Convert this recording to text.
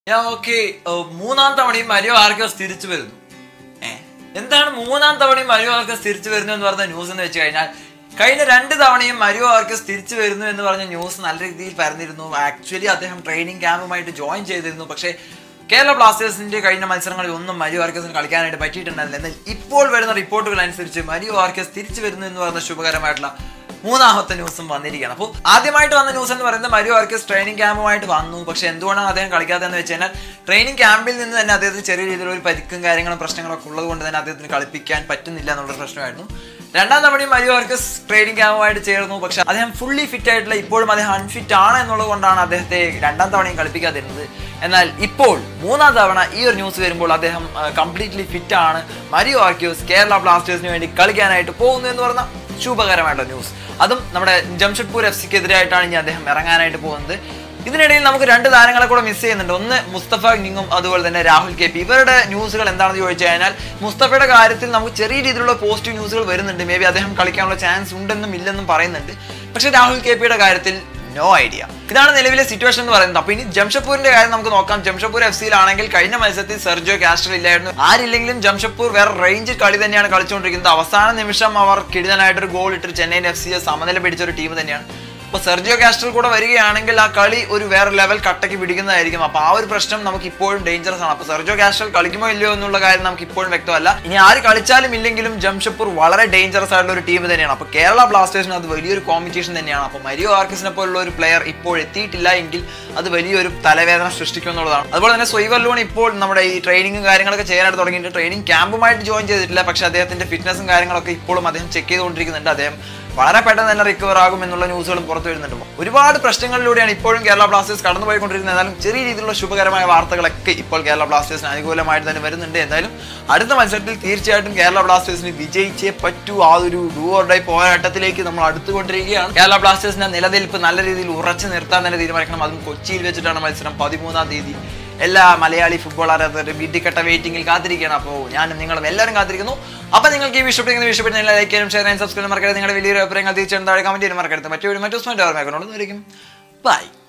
ഞാൻ ഓക്കെ മൂന്നാം തവണയും മരിയോ ആർക്കോസ് തിരിച്ചു വരുന്നു ഏ എന്താണ് മൂന്നാം തവണയും മരിയോ ആർക്കസ് തിരിച്ചു വരുന്നു എന്ന് പറഞ്ഞ ന്യൂസ് എന്ന് വെച്ച് കഴിഞ്ഞാൽ കഴിഞ്ഞ രണ്ട് തവണയും മരിയോ ആർക്കസ് തിരിച്ചു വരുന്നു എന്ന് പറഞ്ഞ ന്യൂസ് നല്ല രീതിയിൽ പരന്നിരുന്നു ആക്ച്വലി അദ്ദേഹം ട്രെയിനിങ് ക്യാമ്പുമായിട്ട് ജോയിൻ ചെയ്തിരുന്നു പക്ഷേ കേരള ബ്ലാസ്റ്റേഴ്സിന്റെ കഴിഞ്ഞ മത്സരങ്ങളിൽ ഒന്നും മരിയോ ആർക്കസിന് കളിക്കാനായിട്ട് പറ്റിയിട്ടുണ്ടായിരുന്നില്ല എന്നാൽ ഇപ്പോൾ വരുന്ന റിപ്പോർട്ടുകൾ അനുസരിച്ച് മരിയോ ആർക്കസ് തിരിച്ചു വരുന്നു എന്ന് പറയുന്ന ശുഭകരമായിട്ടുള്ള മൂന്നാമത്തെ ന്യൂസും വന്നിരിക്കുകയാണ് അപ്പോൾ ആദ്യമായിട്ട് വന്ന ന്യൂസ് എന്ന് പറയുന്നത് മരിയോ ആർക്കസ് ട്രെയിനിങ് ക്യാമ്പുമായിട്ട് വന്നു പക്ഷെ എന്തുകൊണ്ടാണ് അദ്ദേഹം കളിക്കാത്തതെന്ന് വെച്ച് കഴിഞ്ഞാൽ ട്രെയിനിങ് ക്യാമ്പിൽ നിന്ന് തന്നെ അദ്ദേഹത്തിന് ചെറിയ രീതിയിലുള്ള ഒരു പരിക്കും കാര്യങ്ങളും പ്രശ്നങ്ങളൊക്കെ ഉള്ളത് കൊണ്ട് തന്നെ അദ്ദേഹത്തിന് കളിപ്പിക്കാൻ പറ്റുന്നില്ല എന്നുള്ളൊരു പ്രശ്നമായിരുന്നു രണ്ടാം തവണയും മരിയോ ആർക്കസ് ട്രെയിനിങ് ക്യാമ്പുമായിട്ട് ചേർന്നു പക്ഷെ അദ്ദേഹം ഫുള്ളി ഫിറ്റ് ആയിട്ടുള്ള ഇപ്പോഴും അദ്ദേഹം അൺഫിറ്റ് ആണ് എന്നുള്ളത് കൊണ്ടാണ് അദ്ദേഹത്തെ രണ്ടാം തവണയും കളിപ്പിക്കാതിരുന്നത് എന്നാൽ ഇപ്പോൾ മൂന്നാം തവണ ഈ ഒരു ന്യൂസ് വരുമ്പോൾ അദ്ദേഹം കംപ്ലീറ്റ്ലി ഫിറ്റ് ആണ് മരിയോ ആർക്യൂസ് കേരള ബ്ലാസ്റ്റേഴ്സിന് വേണ്ടി കളിക്കാനായിട്ട് പോകുന്നു എന്ന് പറഞ്ഞ ശുഭകരമായിട്ടുള്ള ന്യൂസ് അതും നമ്മുടെ ജംഷഡ്പൂർ എഫ് സിക്ക് എതിരായിട്ടാണ് ഇനി അദ്ദേഹം ഇറങ്ങാനായിട്ട് പോകുന്നത് ഇതിനിടയിൽ നമുക്ക് രണ്ട് താരങ്ങളെ കൂടെ മിസ് ചെയ്യുന്നുണ്ട് ഒന്ന് മുസ്തഫ നിങ്ങും അതുപോലെ തന്നെ രാഹുൽ കെ പി ഇവരുടെ ന്യൂസുകൾ എന്താണെന്ന് ചോദിച്ചു കഴിഞ്ഞാൽ മുസ്തഫയുടെ കാര്യത്തിൽ നമുക്ക് ചെറിയ രീതിയിലുള്ള പോസിറ്റീവ് ന്യൂസുകൾ വരുന്നുണ്ട് മേ ബി അദ്ദേഹം കളിക്കാനുള്ള ചാൻസ് ഉണ്ടെന്നും ഇല്ലെന്നും പറയുന്നുണ്ട് പക്ഷേ രാഹുൽ കെ പിയുടെ കാര്യത്തിൽ നോ ഐഡിയ ഇതാണ് നിലവിലെ സിറ്റുവേഷൻ എന്ന് പറയുന്നത് അപ്പൊ ഇനി ജംഷഡ്പൂരിന്റെ കാര്യം നമുക്ക് നോക്കാം ജംഷഡ്പൂർ എഫ് സിയിലാണെങ്കിൽ കഴിഞ്ഞ മത്സരത്തിൽ സെർജോ കാസ്റ്റർ ഇല്ലായിരുന്നു ആരില്ലെങ്കിലും ജംഷഡ്പൂർ വേറെ റേഞ്ച് കളി തന്നെയാണ് കളിച്ചുകൊണ്ടിരിക്കുന്നത് അവസാന നിമിഷം അവർ കിടിലനായിട്ടൊരു ഗോൾ ഇട്ട് ചെന്നൈയിൻ എഫ് സിയെ സമനില പിടിച്ച ഒരു ടീം തന്നെയാണ് അപ്പോൾ സെർജിയോ കാസ്റ്റർ കൂടെ വരികയാണെങ്കിൽ ആ കളി ഒരു വേറെ ലെവൽ കട്ടയ്ക്ക് പിടിക്കുന്നതായിരിക്കും അപ്പോൾ ആ ഒരു പ്രശ്നം നമുക്ക് ഇപ്പോഴും ഡേഞ്ചറസ് ആണ് അപ്പോൾ സെർജിയോ കാസ്റ്റർ കളിക്കുമോ ഇല്ലയോ എന്നുള്ള കാര്യം നമുക്ക് ഇപ്പോഴും വ്യക്തമല്ല ഇനി ആര് കളിച്ചാലും ഇല്ലെങ്കിലും ജംഷഡ്പൂർ വളരെ ഡേഞ്ചറസ് ആയിട്ടുള്ള ഒരു ടീം തന്നെയാണ് അപ്പോൾ കേരള ബ്ലാസ്റ്റേഴ്സിന് അത് വലിയൊരു കോമ്പറ്റീഷൻ തന്നെയാണ് അപ്പോൾ മരിയോ ആർക്കിസിനെ പോലുള്ള ഒരു പ്ലെയർ ഇപ്പോൾ എത്തിയിട്ടില്ല എങ്കിൽ അത് വലിയൊരു തലവേദന സൃഷ്ടിക്കും എന്നുള്ളതാണ് അതുപോലെ തന്നെ സ്വൈവർ ലോൺ ഇപ്പോൾ നമ്മുടെ ഈ ട്രെയിനിങ്ങും കാര്യങ്ങളൊക്കെ ചെയ്യാനായിട്ട് തുടങ്ങിയിട്ട് ട്രെയിനിങ് ക്യാമ്പുമായിട്ട് ജോയിൻ ചെയ്തിട്ടില്ല പക്ഷേ അദ്ദേഹത്തിന്റെ ഫിറ്റ്നസും കാര്യങ്ങളൊക്കെ ഇപ്പോഴും അദ്ദേഹം ചെക്ക് ചെയ്തുകൊണ്ടിരിക്കുന്നുണ്ട് അദ്ദേഹം വളരെ പെട്ടെന്ന് തന്നെ റിക്കവർ ആകും എന്നുള്ള ന്യൂസുകളും പുറത്തു വരുന്നുണ്ട് ഒരുപാട് പ്രശ്നങ്ങളിലൂടെയാണ് ഇപ്പോഴും കേരള ബ്ലാസ്റ്റേഴ്സ് കടന്നുപോയിക്കൊണ്ടിരിക്കുന്നത് എന്നാലും ചെറിയ രീതിയിലുള്ള ശുഭകരമായ വാർത്തകളൊക്കെ ഇപ്പോൾ കേരള ബ്ലാസ്റ്റേഴ്സിന് അനുകൂലമായിട്ട് തന്നെ വരുന്നുണ്ട് എന്തായാലും അടുത്ത മത്സരത്തിൽ തീർച്ചയായിട്ടും കേരള ബ്ലാസ്റ്റേഴ്സിന് വിജയിച്ചേ പറ്റൂ ആ ഒരു ഡൂ ഓർ ഡൈ പോരാട്ടത്തിലേക്ക് നമ്മൾ അടുത്തുകൊണ്ടിരിക്കുകയാണ് കേരള ബ്ലാസ്റ്റേഴ്സിന്റെ നിലനിൽപ്പ് നല്ല രീതിയിൽ ഉറച്ചു നിർത്താൻ തന്നെ തീരുമാനിക്കണം അതും കൊച്ചിയിൽ വെച്ചിട്ടാണ് മത്സരം പതിമൂന്നാം തീയതി എല്ലാ മലയാളി ഫുട്ബോൾ ആരാധകരും വീട്ടിക്കട്ട വെയിറ്റിംഗിൽ കാത്തിരിക്കുകയാണ് അപ്പോൾ ഞാനും നിങ്ങളും എല്ലാവരും കാത്തിരിക്കുന്നു അപ്പോൾ നിങ്ങൾക്ക് ഈ വിഷയപ്പെടുന്ന വിഷയപ്പെടുന്ന ലൈക്ക് ചെയ്യാനും ഷെയർ ചെയ്യാനും സബ്സ്ക്രൈബ് മറക്കരുത് നിങ്ങളുടെ വലിയൊരു അഭിപ്രായങ്ങൾ തീർച്ചയായും താഴെ കമന്റ് ചെയ്യാനും മറക്കരുത് മറ്റൊരു മറ്റു സ്മെന്റ് ഓർമ്മയാക്കണോന്ന് ബൈ